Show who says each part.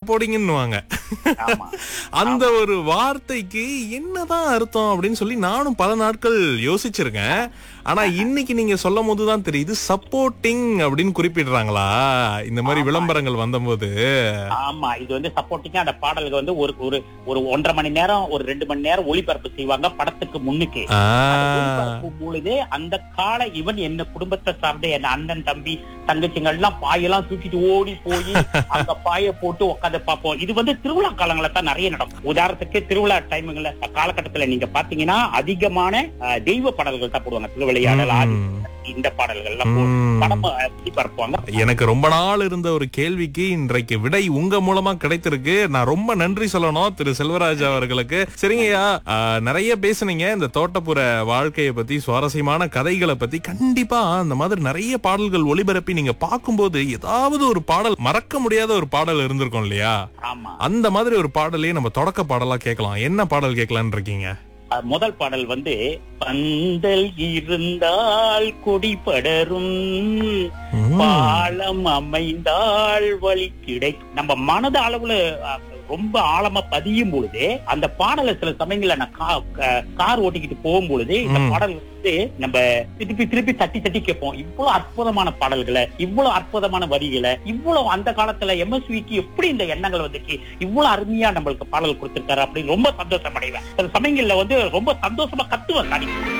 Speaker 1: போடிங்கன்னுவாங்க
Speaker 2: ஆமா
Speaker 1: அந்த ஒரு வார்த்தைக்கு என்னதான் அர்த்தம் அப்படின்னு சொல்லி நானும் பல நாட்கள் யோசிச்சிருக்கேன் ஆனா இன்னைக்கு நீங்க சொல்லும் போதுதான் தெரியுது சப்போர்ட்டிங் அப்படின்னு குறிப்பிடுறாங்களா இந்த மாதிரி விளம்பரங்கள் வந்தபோது
Speaker 2: ஆமா இது வந்து சப்போர்ட்டிங்கா அந்த பாடல்கள் வந்து ஒரு ஒரு ஒரு ஒன்றரை மணி நேரம் ஒரு ரெண்டு மணி நேரம் ஒளிபரப்பு செய்வாங்க படத்துக்கு முன்னுக்கு
Speaker 1: ஆ,
Speaker 2: ஒளிபரப்பு பொழுது அந்த கால இவன் என்ன குடும்பத்தை சார்ந்த என் அண்ணன் தம்பி தங்கச்சிங்க எல்லாம் பாயெல்லாம் தூக்கிட்டு ஓடி போய் அங்க பாய போட்டு உட்காந்து பார்ப்போம் இது வந்து திருவிழா காலங்கள தான் நிறைய நடக்கும் உதாரணத்துக்கு திருவிழா டைமுங்கள காலகட்டத்துல நீங்க பாத்தீங்கன்னா அதிகமான அஹ், தெய்வ பாடல்கள் தான் போடுவாங்க திருவிளையாடல் ஆதி
Speaker 1: ம்,
Speaker 2: இந்த பாடல்கள் எல்லாம் போ-
Speaker 1: ம்.
Speaker 2: படம் அஹ், ஒளிபரப்புவாங்க
Speaker 1: எனக்கு ரொம்ப நாள் இருந்த ஒரு கேள்விக்கு இன்றைக்கு விடை உங்க மூலமா கிடைத்திருக்கு நான் ரொம்ப நன்றி சொல்லணும் திரு செல்வராஜ் அவர்களுக்கு சரிங்கய்யா ஆ, நிறைய பேசுனீங்க இந்த தோட்டப்புற வாழ்க்கையை பத்தி சுவாரஸ்யமான கதைகளை பத்தி கண்டிப்பா அந்த மாதிரி நிறைய பாடல்கள் ஒளிபரப்பி நீங்க பார்க்கும்போது ஏதாவது ஒரு பாடல் மறக்க முடியாத ஒரு பாடல் இருந்திருக்கும் இல்லையா
Speaker 2: ஆமா
Speaker 1: அந்த மாதிரி ஒரு பாடலையே நம்ம தொடக்க பாடலா கேட்கலாம் என்ன பாடல் கேட்கலான்னு இருக்கீங்க
Speaker 2: அஹ், முதல் பாடல் வந்து பந்தல் இருந்தால் கொடி படரும்
Speaker 1: ம்.
Speaker 2: பாலம் அமைந்தால் வழி கிடை நம்ம மனத அளவுல அஹ், ரொம்ப ஆழமா பதியும் பொழுது அந்த பாடலை சில சமயங்கள்ல நான் கா- க- கார் ஓட்டிக்கிட்டு போகும் பொழுது இந்த
Speaker 1: ம்.
Speaker 2: பாடல் வந்து நம்ம திருப்பி திருப்பி தட்டி தட்டி கேட்போம் இவ்வளவு அற்புதமான பாடல்களை இவ்வளவு அற்புதமான வரிகளை இவ்வளவு அந்த காலத்துல எம்எஸ்விக்கு எப்படி இந்த எண்ணங்கள் வந்துச்சு இவ்வளவு அருமையா நம்மளுக்கு பாடல் கொடுத்திருக்காரு அப்படின்னு ரொம்ப சந்தோஷம் அடைவேன் சில சமயங்கள்ல வந்து ரொம்ப சந்தோஷமா கத்துவேன் தனி